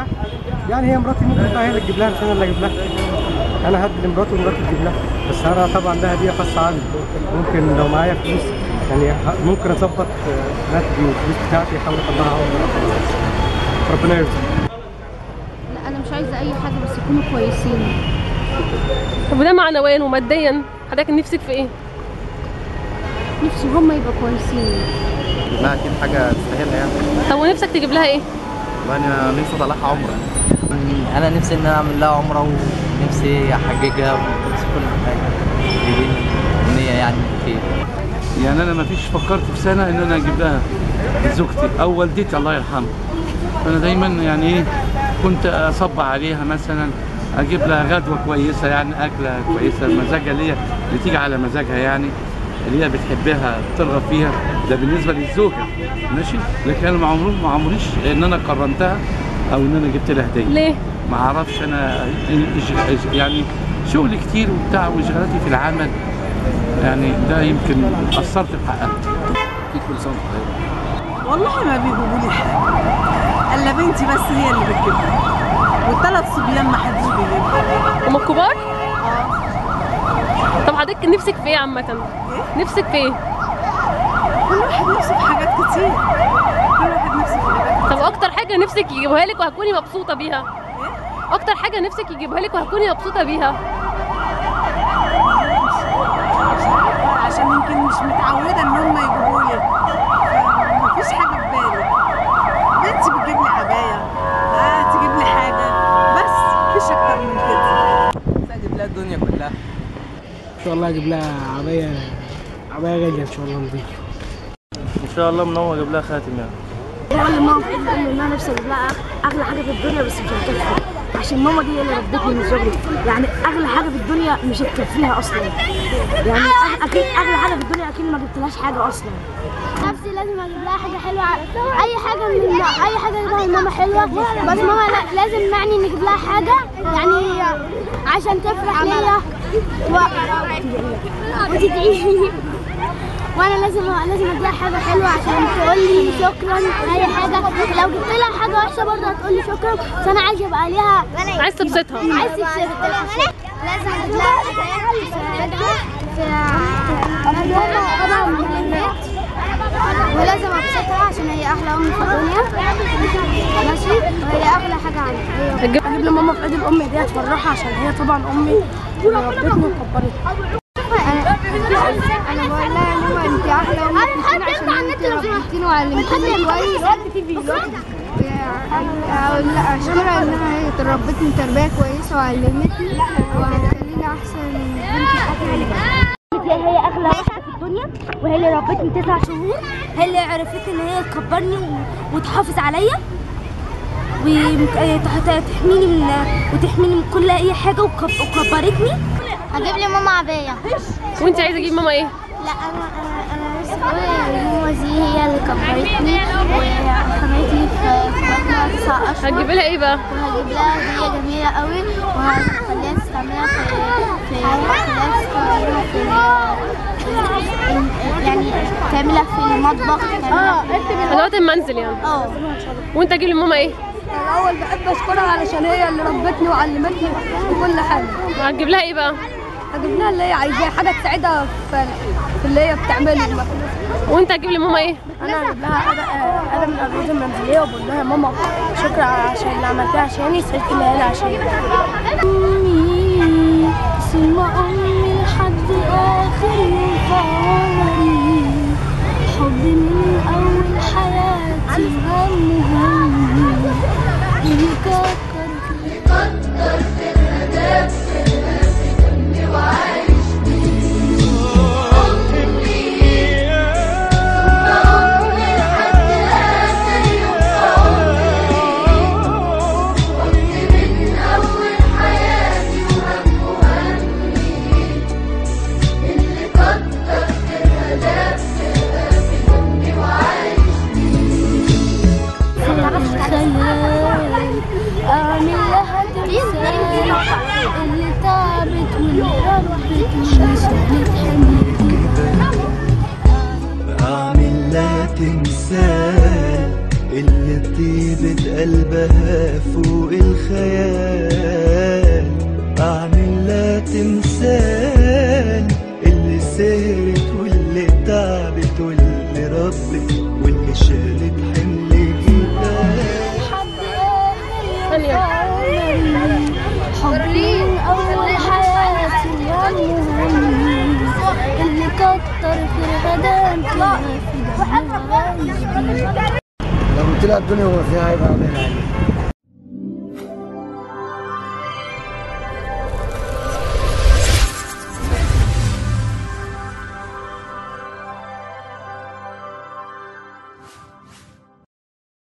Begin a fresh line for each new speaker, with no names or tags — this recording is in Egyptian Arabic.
لها يعني هي مراتي ممكن بقى هي اللي تجيب لها مش انا اللي اجيب لها انا هدي لمراتي ومراتي تجيب لها بس انا طبعا ده هديه خاصه عني ممكن لو معايا فلوس يعني ه- ممكن اظبط آه، راتبي والفلوس بتاعتي احاول اطلعها عمره ربنا يرزق
لا انا مش عايزه اي حاجه بس يكونوا كويسين
طب وده معنويا وماديا حضرتك نفسك في ايه؟
نفسي هم يبقوا كويسين
لا اكيد حاجه تستاهلها يعني
طب ونفسك تجيب لها ايه؟
والله انا نفسي اطلعها عمره
انا نفسي ان انا اعمل لها عمره ونفسي احججها ونفسي كل حاجه دي امنيه يعني خير
يعني انا ما فيش فكرت في سنه ان انا اجيب لها زوجتي او والدتي الله يرحمها فانا دايما يعني ايه كنت اصب عليها مثلا اجيب لها غدوه كويسه يعني اكله كويسه مزاجها اللي هي اللي تيجي على مزاجها يعني اللي هي بتحبها ترغب فيها ده بالنسبه للزوجه ماشي لكن انا ما عمري ما عمريش ان انا قرنتها او ان انا جبت لها هديه
ليه؟
ما اعرفش انا إج- إج- يعني شغل كتير وبتاع واشغالاتي في العمل يعني ده يمكن قصرت في حقها
اكيد كل سنه وانت طيب
والله ما بيجيبوا لي حاجه الا بنتي بس هي اللي بتجيبها والثلاث صبيان ما حدش بيجيبها
هم كبار؟ طب حضرتك نفسك في ايه عامة؟ نفسك في ايه؟
كل واحد نفسه في حاجات كتير كل واحد نفسه في حاجات
طب اكتر حاجة نفسك يجيبوها لك وهتكوني مبسوطة بيها؟ اكتر حاجة نفسك يجيبوها لك وهتكوني مبسوطة بيها؟
عشان يمكن مش متعوده ان هم يجيبوا لي مفيش حاجه في بالي بنتي بتجيب لي عبايه آه تجيب لي حاجه بس مفيش اكتر من كده
اجيب لها الدنيا كلها
ان شاء الله اجيب لها عبايه عبايه غاليه ان شاء الله نظيفه
ان شاء الله منور اجيب لها خاتم يعني
بقول لماما في قال ان انا نفسي اجيب لها اغلى حاجه في الدنيا بس مش هتكفي عشان ماما دي هي اللي ربتني من صغري يعني اغلى حاجه في الدنيا مش هتكفيها اصلا يعني أغ- اكيد اغلى حاجه في الدنيا اكيد ما جبتلهاش حاجه اصلا نفسي لازم اجيب لها حاجه حلوه اي حاجه من اي حاجه اجيبها لماما حلوه بس ماما لا لازم يعني نجيب لها حاجه يعني عشان تفرح ليا و... وتدعي لي وانا لازم لازم اديها حاجه حلوه عشان تقول لي شكرا اي حاجه لو جبت لها حاجه وحشه برضه هتقول لي شكرا بس انا عايزه يبقى ليها
عايز تبسطها
عايز تبسطها لازم اجيب لها في طبعا مهمات ولازم ابسطها عشان هي احلى ام في الدنيا ماشي وهي اغلى حاجه عندي
هتجيب-
اجيب لماما في عيد الام هديه تفرحها عشان هي طبعا امي وربتني وكبرتني انا بقول لها يا ماما انت احلى امي في الدنيا عشان انت ربيتيني وعلمتيني كويس اقول لا اشكرها انها هي ربتني تربيه كويسه وعلمتني وهتخليني احسن بنت في هي اغلى واحده في الدنيا وهي اللي ربتني تسع شهور هي اللي عرفت ان هي تكبرني و- وتحافظ عليا وتحميني من وتحميني من كل اي حاجه وكب- وكبرتني
هجيب لي ماما عباية
وانت عايزة تجيب ماما ايه؟
لا انا انا انا نفسي قوي ماما دي هي اللي كبرتني وحملتني في في بطنها تسع اشهر
هتجيبي لها ايه بقى؟
وهجيب لها هدية جميلة قوي وهخليها تستعملها في في خليها تستعملها في يعني تعملها في المطبخ تعملها في
ادوات المنزل يعني
اه
وانت تجيب لماما ايه؟
الاول بحب اشكرها علشان هي اللي ربتني وعلمتني كل حاجه
هتجيب لها ايه بقى؟
هجيب لها اللي هي عايزاه حاجه تساعدها في في اللي هي بتعمله
وانت هتجيب لماما ايه؟
انا هجيب لها اداه من الادوات المنزليه وبقول لها يا ماما شكرا عشان اللي عملتها عشاني سعدت اللي هنا عشاني امي ثم امي لحد اخر يوم في عمري حبي من اول حياتي هم همي يكتر خيال اعمل لها تمثال اللي تعبت واللي ربت واللي شالت حملتي
أعمل لها تمثال اللي طيبة قلبها فوق الخيال أعمل لها تمثال اللي سهرت واللي تعبت واللي ربت واللي شالت حمل جبال
حبي من أول حياتي والمهم اللي كتر في الغداء طلع في دمي
لو قلت لها الدنيا وما فيها هيبقى عامل عليك